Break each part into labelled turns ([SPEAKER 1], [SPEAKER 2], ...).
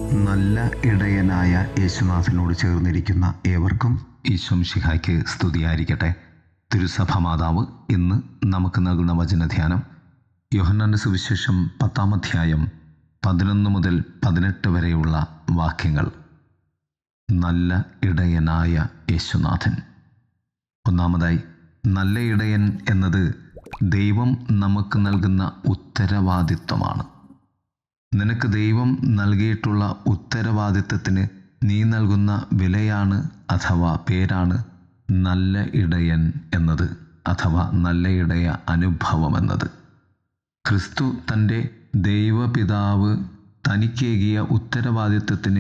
[SPEAKER 1] നല്ല ഇടയനായ യേശുനാഥനോട് ചേർന്നിരിക്കുന്ന ഏവർക്കും ഈശ്വം ശിഹായ്ക്ക് സ്തുതിയായിരിക്കട്ടെ തിരുസഭ മാതാവ് ഇന്ന് നമുക്ക് നൽകുന്ന വചനധ്യാനം യോഹന്നാൻ്റെ സുവിശേഷം പത്താം അധ്യായം പതിനൊന്ന് മുതൽ പതിനെട്ട് വരെയുള്ള വാക്യങ്ങൾ നല്ല ഇടയനായ യേശുനാഥൻ ഒന്നാമതായി നല്ല ഇടയൻ എന്നത് ദൈവം നമുക്ക് നൽകുന്ന ഉത്തരവാദിത്വമാണ് നിനക്ക് ദൈവം നൽകിയിട്ടുള്ള ഉത്തരവാദിത്തത്തിന് നീ നൽകുന്ന വിലയാണ് അഥവാ പേരാണ് നല്ല ഇടയൻ എന്നത് അഥവാ നല്ല ഇടയ അനുഭവം എന്നത് ക്രിസ്തു തൻ്റെ ദൈവപിതാവ് തനിക്കേകിയ ഉത്തരവാദിത്തത്തിന്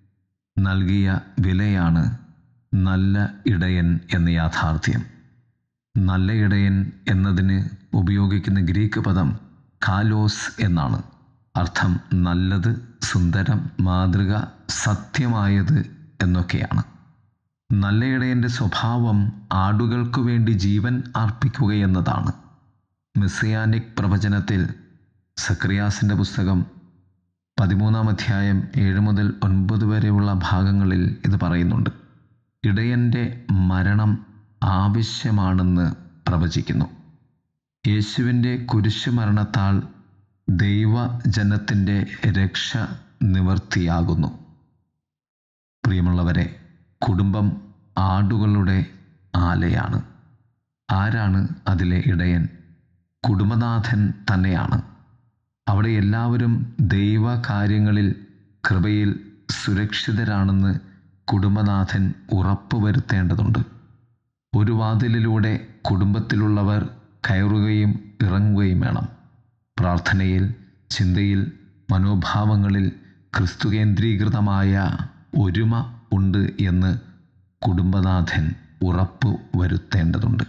[SPEAKER 1] നൽകിയ വിലയാണ് നല്ല ഇടയൻ എന്ന യാഥാർത്ഥ്യം നല്ല ഇടയൻ എന്നതിന് ഉപയോഗിക്കുന്ന ഗ്രീക്ക് പദം കാലോസ് എന്നാണ് അർത്ഥം നല്ലത് സുന്ദരം മാതൃക സത്യമായത് എന്നൊക്കെയാണ് നല്ല ഇടയൻ്റെ സ്വഭാവം ആടുകൾക്കു വേണ്ടി ജീവൻ അർപ്പിക്കുക എന്നതാണ് മെസ്സിയാനിക് പ്രവചനത്തിൽ സക്രിയാസിൻ്റെ പുസ്തകം പതിമൂന്നാം അധ്യായം ഏഴ് മുതൽ ഒൻപത് വരെയുള്ള ഭാഗങ്ങളിൽ ഇത് പറയുന്നുണ്ട് ഇടയൻ്റെ മരണം ആവശ്യമാണെന്ന് പ്രവചിക്കുന്നു യേശുവിൻ്റെ കുരിശു മരണത്താൽ ദൈവജനത്തിൻ്റെ രക്ഷ നിവർത്തിയാകുന്നു പ്രിയമുള്ളവരെ കുടുംബം ആടുകളുടെ ആലയാണ് ആരാണ് അതിലെ ഇടയൻ കുടുംബനാഥൻ തന്നെയാണ് അവിടെ എല്ലാവരും ദൈവകാര്യങ്ങളിൽ കൃപയിൽ സുരക്ഷിതരാണെന്ന് കുടുംബനാഥൻ ഉറപ്പുവരുത്തേണ്ടതുണ്ട് ഒരു വാതിലിലൂടെ കുടുംബത്തിലുള്ളവർ കയറുകയും ഇറങ്ങുകയും വേണം പ്രാർത്ഥനയിൽ ചിന്തയിൽ മനോഭാവങ്ങളിൽ ക്രിസ്തു കേന്ദ്രീകൃതമായ ഒരുമ ഉണ്ട് എന്ന് കുടുംബനാഥൻ ഉറപ്പു വരുത്തേണ്ടതുണ്ട്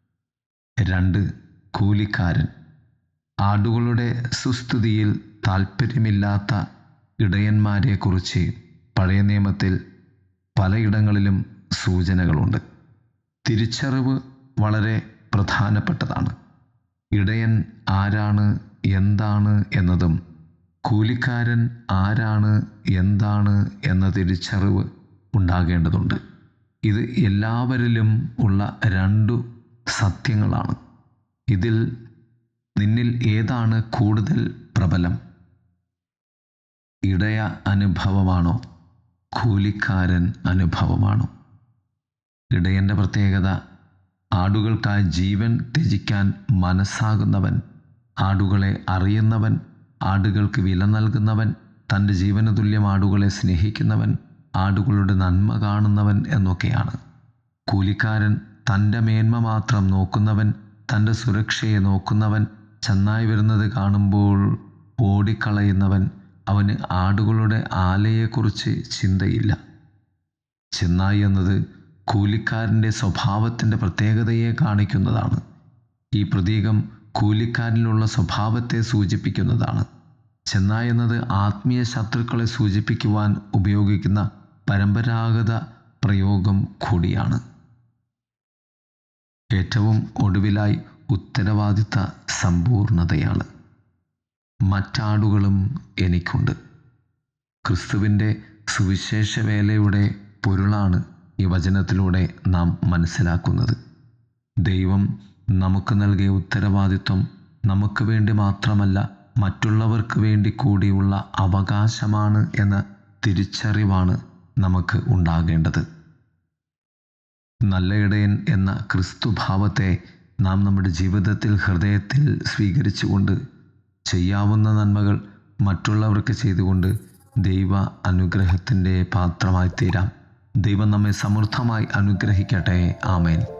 [SPEAKER 1] രണ്ട് കൂലിക്കാരൻ ആടുകളുടെ സുസ്ഥിതിയിൽ താൽപ്പര്യമില്ലാത്ത ഇടയന്മാരെക്കുറിച്ച് പഴയ നിയമത്തിൽ പലയിടങ്ങളിലും സൂചനകളുണ്ട് തിരിച്ചറിവ് വളരെ പ്രധാനപ്പെട്ടതാണ് ഇടയൻ ആരാണ് എന്താണ് എന്നതും കൂലിക്കാരൻ ആരാണ് എന്താണ് എന്ന തിരിച്ചറിവ് ഉണ്ടാകേണ്ടതുണ്ട് ഇത് എല്ലാവരിലും ഉള്ള രണ്ടു സത്യങ്ങളാണ് ഇതിൽ നിന്നിൽ ഏതാണ് കൂടുതൽ പ്രബലം ഇടയ അനുഭവമാണോ കൂലിക്കാരൻ അനുഭവമാണോ ഇടയൻ്റെ പ്രത്യേകത ആടുകൾക്കായി ജീവൻ ത്യജിക്കാൻ മനസ്സാകുന്നവൻ ആടുകളെ അറിയുന്നവൻ ആടുകൾക്ക് വില നൽകുന്നവൻ തൻ്റെ ജീവന തുല്യം ആടുകളെ സ്നേഹിക്കുന്നവൻ ആടുകളുടെ നന്മ കാണുന്നവൻ എന്നൊക്കെയാണ് കൂലിക്കാരൻ തൻ്റെ മേന്മ മാത്രം നോക്കുന്നവൻ തൻ്റെ സുരക്ഷയെ നോക്കുന്നവൻ ചെന്നായി വരുന്നത് കാണുമ്പോൾ ഓടിക്കളയുന്നവൻ അവന് ആടുകളുടെ ആലയെക്കുറിച്ച് ചിന്തയില്ല ചെന്നായി എന്നത് കൂലിക്കാരൻ്റെ സ്വഭാവത്തിൻ്റെ പ്രത്യേകതയെ കാണിക്കുന്നതാണ് ഈ പ്രതീകം കൂലിക്കാരനിലുള്ള സ്വഭാവത്തെ സൂചിപ്പിക്കുന്നതാണ് ചെന്നായി എന്നത് ആത്മീയ ശത്രുക്കളെ സൂചിപ്പിക്കുവാൻ ഉപയോഗിക്കുന്ന പരമ്പരാഗത പ്രയോഗം കൂടിയാണ് ഏറ്റവും ഒടുവിലായി ഉത്തരവാദിത്ത സമ്പൂർണതയാണ് മറ്റാടുകളും എനിക്കുണ്ട് ക്രിസ്തുവിൻ്റെ സുവിശേഷ വേലയുടെ പൊരുളാണ് ഈ വചനത്തിലൂടെ നാം മനസ്സിലാക്കുന്നത് ദൈവം നമുക്ക് നൽകിയ ഉത്തരവാദിത്വം നമുക്ക് വേണ്ടി മാത്രമല്ല മറ്റുള്ളവർക്ക് വേണ്ടി കൂടിയുള്ള അവകാശമാണ് എന്ന തിരിച്ചറിവാണ് നമുക്ക് ഉണ്ടാകേണ്ടത് നല്ല ഇടയൻ എന്ന ക്രിസ്തുഭാവത്തെ നാം നമ്മുടെ ജീവിതത്തിൽ ഹൃദയത്തിൽ സ്വീകരിച്ചുകൊണ്ട് ചെയ്യാവുന്ന നന്മകൾ മറ്റുള്ളവർക്ക് ചെയ്തുകൊണ്ട് ദൈവ അനുഗ്രഹത്തിൻ്റെ പാത്രമായി തീരാം ദൈവം നമ്മെ സമൃദ്ധമായി അനുഗ്രഹിക്കട്ടെ ആമേൻ